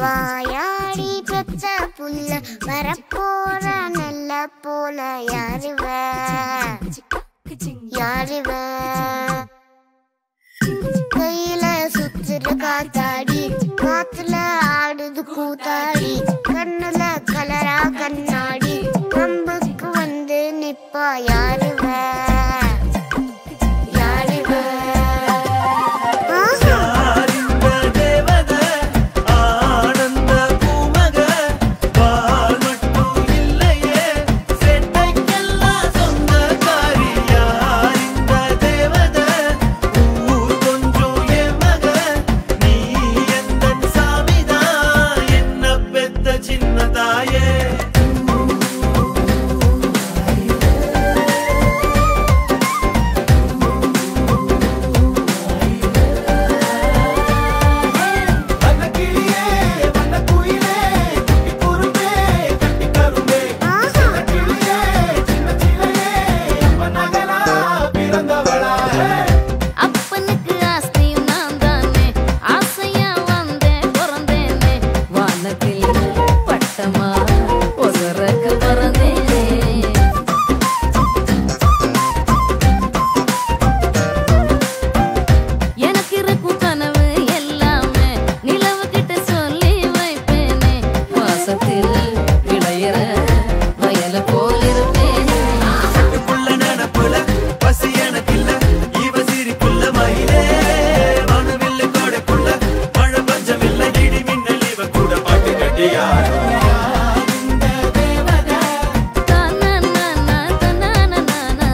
வாயாடி பெத்த புல்ல வரப்போற நல்ல போல யாருவ யாருவ கையில சுத்துற காத்தாடி காத்துல ஆடுது கூத்தாடி கண்ணுல கலரா கண்ணாடி கம்புக்கு வந்து நிப்பா யாருவ யாருவ ஆஹா யாரிந்த தேவத ஆனந்த பூமக பால் மட்டும் இல்லையே செட்டைக்கெல்லாம் சொந்தக்காரி யாரிந்த தேவத ஊர் கொஞ்சம் என் மக நீ எந்த சாமிதான் என்ன பெத்த சின்ன தாயே வண்ண கிளியே வண்ண குயிலே குட்டி குரும்பே கட்டி கரும்பே ஆஹா கிளியே சின்ன சிலையே அப்ப நகலா பிறந்தவளா அப்பனுக்கு ஆஸ்தியும் நான் தானே ஆசையா வந்தேன் பிறந்தேனே வானத்தில் பட்டமா ஒசரக்கு பறந்தேனே எனக்கு இருக்கும் கனவு எல்லாமே நிலவு கிட்ட சொல்லி வைப்பேனே வாசத்தில் விளையிற வயல போல் இருப்பேனே புள்ள நடப்புல பசி எனக்கில்ல இவ சிரிப்புள்ள மயிலே மனவில்ல கோடைக்குள்ள மழை பஞ்சமில்ல இடி மின்னல் இவ கூட பாட்டு கட்டியாரோ தனனன தனனனன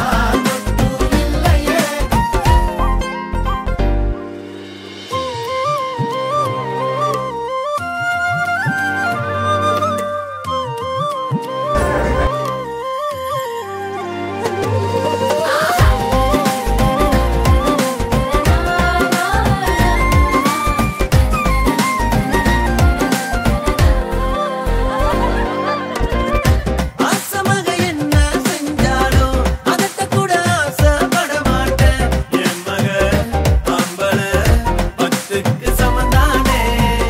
ஆசமக என்ன செஞ்சாலோ அதட்ட கூட ஆசைப்பட மாட்டேன் என் மக அம்பள பத்துக்கு சமந்தானே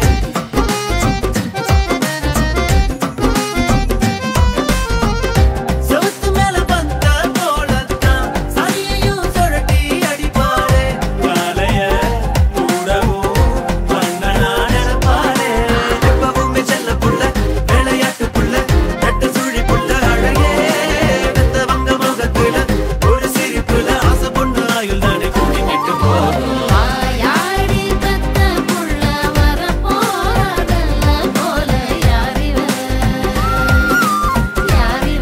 செவுத்து மேல வந்த போலத்தான் சரியையும் சுழட்டி அடிப்பாளே காலைய கூடவும் மன்னனா நினைப்பாளே எப்பவுமே செல்ல புள்ள விளையாட்டு புள்ள நட்டு சுழி புள்ள அழகே வெத்தவங்க முகத்துல ஒரு சிரிப்புல ஆசை பொண்ணு ஆயுள் தானே கூட்டிக்கிட்டு போகும் வாயாடி பெத்த புள்ள வரப்போறதல்ல போல யாரிவ யாரிவ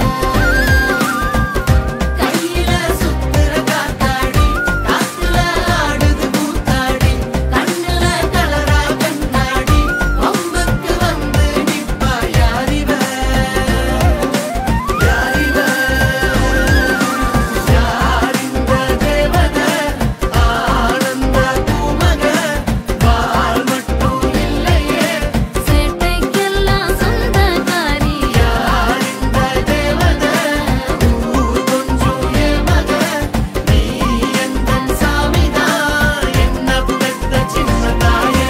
கையில சுத்துற காத்தாடி காத்துல ஆடுது கூத்தாடி கண்ணுல கலரா கண்ணாடி வம்புக்கு வந்து நிப்பா யாரிவ யாரிவ யாரிந்த தேவத ஆனந்த பூமக பால் மட்டும் இல்லையே சேட்டைக்கெல்லாம் சொந்தக்காரி யாரிந்த தேவத ஊர் கொஞ்சம் என் மக நீ எந்த சாமிதான் என்ன பெத்த சின்ன தாயே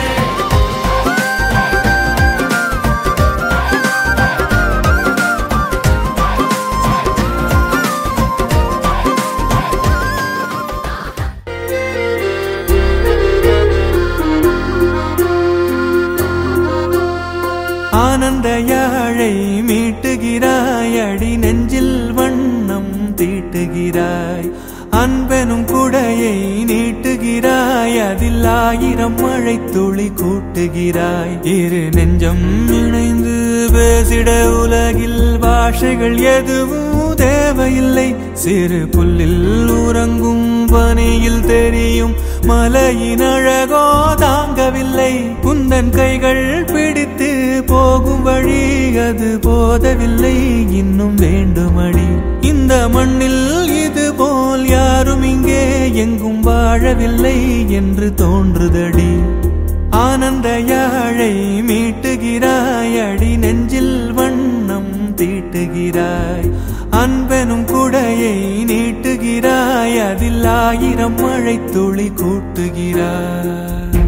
ஆனந்த யாழை மீட்டுகிறாய் அடி நெஞ்சில் வண்ணம் தீட்டுகிறாய் அன்பெனும் குடையை நீட்டுகிறாய் அதில் ஆயிரம் மழை துளி கூட்டுகிறாய் இரு நெஞ்சம் இணைந்து பேசிட உலகில் பாஷைகள் எதுவும் தேவையில்லை சிறு புல்லில் உறங்கும் பனியில் தெரியும் மலையின் அழகோ தாங்கவில்லை குந்தன் கைகள் பிடித்து போகும் வழி அது போதவில்லை இன்னும் வேண்டுமடி இந்த மண்ணில் இது போல் யாரும் இங்கே எங்கும் வாழவில்லை என்று தோன்றுதடி ஆனந்த யாழை மீட்டுகிறாய் அடி நெஞ்சில் வண்ணம் தீட்டுகிறாய் அன்பெனும் குடையை நீட்டுகிறாய் அதில் ஆயிரம் மழை துளி கூட்டுகிறாய்